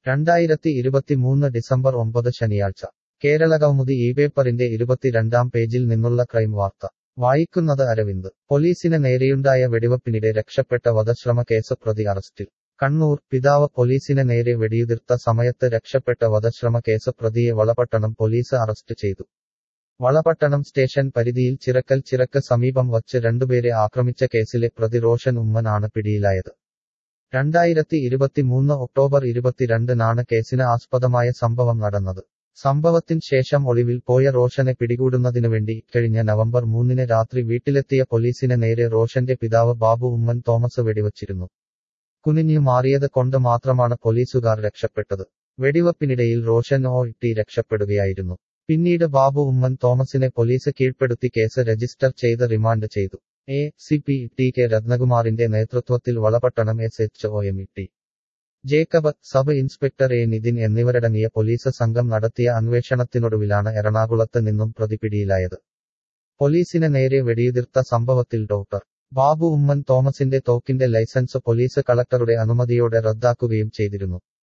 രണ്ടായിരത്തി ഇരുപത്തിമൂന്ന് ഡിസംബർ ഒമ്പത് ശനിയാഴ്ച കേരളകൗമുദി ഈ പേപ്പറിന്റെ ഇരുപത്തിരണ്ടാം പേജിൽ നിന്നുള്ള ക്രൈം വാർത്ത വായിക്കുന്നത് അരവിന്ദ് പോലീസിന് നേരെയുണ്ടായ വെടിവെപ്പിനിടെ രക്ഷപ്പെട്ട വധശ്രമ കേസ് പ്രതി അറസ്റ്റിൽ കണ്ണൂർ പിതാവ് പോലീസിന് നേരെ വെടിയുതിർത്ത സമയത്ത് രക്ഷപ്പെട്ട വധശ്രമ കേസ് പ്രതിയെ വളപട്ടണം പോലീസ് അറസ്റ്റ് ചെയ്തു വളപട്ടണം സ്റ്റേഷൻ പരിധിയിൽ ചിറക്കൽ ചിറക്ക് സമീപം വച്ച് രണ്ടുപേരെ ആക്രമിച്ച കേസിലെ പ്രതി റോഷൻ ഉമ്മൻ ആണ് പിടിയിലായത് രണ്ടായിരത്തി ഇരുപത്തിമൂന്ന് ഒക്ടോബർ ഇരുപത്തിരണ്ടിനാണ് കേസിന് ആസ്പദമായ സംഭവം നടന്നത് സംഭവത്തിന് ശേഷം ഒളിവിൽ പോയ റോഷനെ പിടികൂടുന്നതിനുവേണ്ടി ഇക്കഴിഞ്ഞ നവംബർ മൂന്നിന് രാത്രി വീട്ടിലെത്തിയ പോലീസിന് നേരെ റോഷന്റെ പിതാവ് ബാബു ഉമ്മൻ തോമസ് വെടിവച്ചിരുന്നു കുനിഞ്ഞു മാറിയത് കൊണ്ട് മാത്രമാണ് പോലീസുകാർ രക്ഷപ്പെട്ടത് വെടിവെപ്പിനിടയിൽ റോഷൻ ഓ ഇട്ടി രക്ഷപ്പെടുകയായിരുന്നു പിന്നീട് ബാബു ഉമ്മൻ തോമസിനെ പോലീസ് കീഴ്പ്പെടുത്തി കേസ് രജിസ്റ്റർ ചെയ്ത് റിമാൻഡ് ചെയ്തു A C P T K രത്നകുമാറിന്റെ നേതൃത്വത്തിൽ Valapattanam S H O M T Jacob sub inspector A Nithin എന്നിവരടങ്ങിയ പോലീസ് സംഘം നടത്തിയ അന്വേഷണത്തിനൊടുവിലാണ് എറണാകുളത്ത് നിന്നും പ്രതി പിടിയിലായത് പോലീസിന് നേരെ വെടിയുതിർത്ത സംഭവത്തിൽ ഡോക്ടർ ബാബു ഉമ്മൻ തോമസിന്റെ തോക്കിന്റെ ലൈസൻസ് പോലീസ് കളക്ടറുടെ അനുമതിയോടെ റദ്ദാക്കുകയും ചെയ്തിരുന്നു